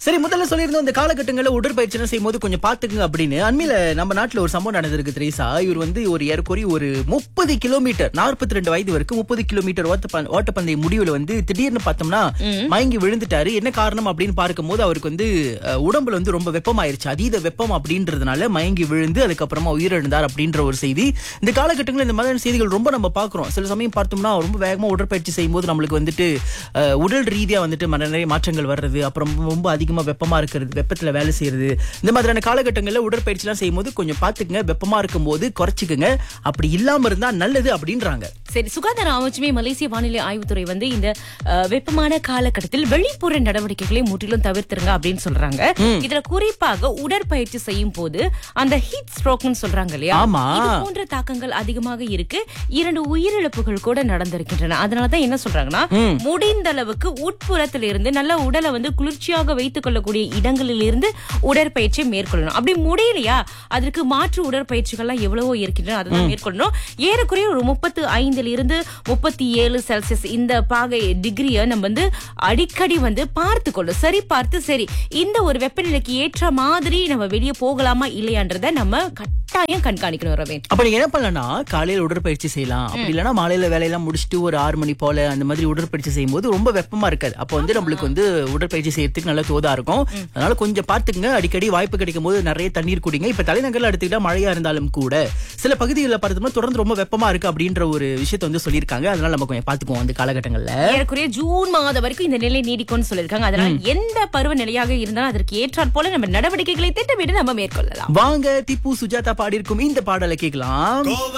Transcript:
சரி முதல்ல சொல்லியிருந்தோம் இந்த காலகட்டங்களில் உடற்பயிற்சி செய்யும் போது கொஞ்சம் பாத்துக்குங்க அப்படின்னு அண்மையில நம்ம நாட்டுல ஒரு சம்பவம் நடந்திருக்கு திரேசா இவர் வந்து ஒரு ஏறக்குறைய ஒரு முப்பது கிலோமீட்டர் நாற்பத்தி ரெண்டு வயது வரைக்கும் முப்பது கிலோமீட்டர் ஓட்டப்ப- ஓட்டப்பந்தய முடிவுல வந்து திடீர்னு பார்த்தோம்னா மயங்கி விழுந்துட்டாரு என்ன காரணம் அப்படின்னு பார்க்கும்போது அவருக்கு வந்து அஹ், உடம்புல வந்து ரொம்ப வெப்பமாயிருச்சு அதீத வெப்பம் அப்படின்றதுனால மயங்கி விழுந்து அதுக்கப்புறமா உயிரிழந்தார் அப்படின்ற ஒரு செய்தி இந்த காலகட்டங்களில் இந்த மாதிரியான செய்திகள் ரொம்ப நம்ம பார்க்குறோம் சில சமயம் பார்த்தோம்னா ரொம்ப வேகமா உடற்பயிற்சி செய்யும்போது நம்மளுக்கு வந்துட்டு அஹ், உடல் ரீதியா வந்துட்டு மன- நிறைய மாற்றங்கள் வர்றது அப்புறம் ரொம்ப அதிகமா வெப்பமா இருக்கிறது வெப்பத்துல வேலை செய்யறது இந்த மாதிரியான காலகட்டங்களில் உடற்பயிற்சி எல்லாம் செய்யும்போது கொஞ்சம் பாத்துக்கங்க வெப்பமா இருக்கும்போது குறைச்சிக்கங்க அப்படி இல்லாம இருந்தா நல்லது அப்படின்றாங்க சரி சுகாதார அமைச்சுமே மலேசிய வானிலை ஆய்வுத்துறை வந்து இந்த அஹ், வெப்பமான காலகட்டத்தில் வெளிப்புற நடவடிக்கைகளை முற்றிலும் தவிர்த்துருங்க அப்படின்னு சொல்றாங்க இதுல குறிப்பாக உடற்பயிற்சி செய்யும் போது அந்த ஹீட் ஸ்ட்ரோக்னு சொல்றாங்க இல்லையா ஆமா. இது போன்ற தாக்கங்கள் அதிகமாக இருக்கு இரண்டு உயிரிழப்புகள் கூட நடந்திருக்கின்றன அதனாலதான் என்ன சொல்றாங்கன்னா முடிந்த அளவுக்கு உட்புறத்தில் இருந்து நல்ல உடலை வந்து குளிர்ச்சியாக வைத்துக் கொள்ளக்கூடிய இடங்களில் இருந்து உடற்பயிற்சி மேற்கொள்ளணும் அப்படி முடியலையா அதற்கு மாற்று உடற்பயிற்சிகள்லாம் எவ்வளவோ இருக்கின்றன அதெல்லாம் மேற்கொள்ளணும் ஏறக்குறைய ஒரு முப்பத்து ஐந்துல இருந்து முப்பத்தி ஏழு செல்சியஸ் இந்த பாகை டிகிரியை நம்ம வந்து அடிக்கடி வந்து பார்த்து கொள்ளும் சரி பார்த்து சரி இந்த ஒரு வெப்பநிலைக்கு ஏற்ற மாதிரி நம்ம வெளியே போகலாமா இல்லையான்றத நம்ம கட்டாயம் கண்காணிக்கணும் ரவேன் அப்ப நீங்க என்ன பண்ணலன்னா காலையில உடற்பயிற்சி செய்யலாம் அப்படி இல்லைன்னா மாலையில வேலையெல்லாம் முடிச்சுட்டு ஒரு ஆறு மணி போல அந்த மாதிரி உடற்பயிற்சி செய்யும்போது ரொம்ப வெப்பமா இருக்காது அப்போ வந்து நம்மளுக்கு வந்து உடற்பயிற்சி செய்யறதுக்கு நல்ல தோதா இருக்கும் அதனால கொஞ்சம் பார்த்துங்க அடிக்கடி வாய்ப்பு கிடைக்கும் போது நிறைய தண்ணீர் குடிங்க இப்ப தலைநகர்ல எடுத்துக்கிட்டா மழையா இருந்தாலும் கூட சில பகுதிகளில் பார்த்தோம்னா தொடர்ந்து ரொம்ப வெப்பமா இருக்கு அப்படின்ற ஒரு விஷயத்தை வந்து சொல்லியிருக்காங்க அதனால நம்ம கொஞ்சம் பார்த்துக்குவோம் அந்த காலகட்டங்கள்ல ஏறக்குறைய ஜூன் மாதம் வரைக்கும் இந்த நிலை நீடிக்கும்னு சொல்லியிருக்காங்க அதனால எந்த பருவ நிலையாக இருந்தாலும் அதற்கு ஏற்றாற் போல நம்ம நடவடிக்கைகளை திட்டமிட்டு நம்ம மேற்கொள்ளலாம் வாங்க திப்பு சுஜாதா பாடியிருக்கும் இந்த பாடலை கேட்கலாம்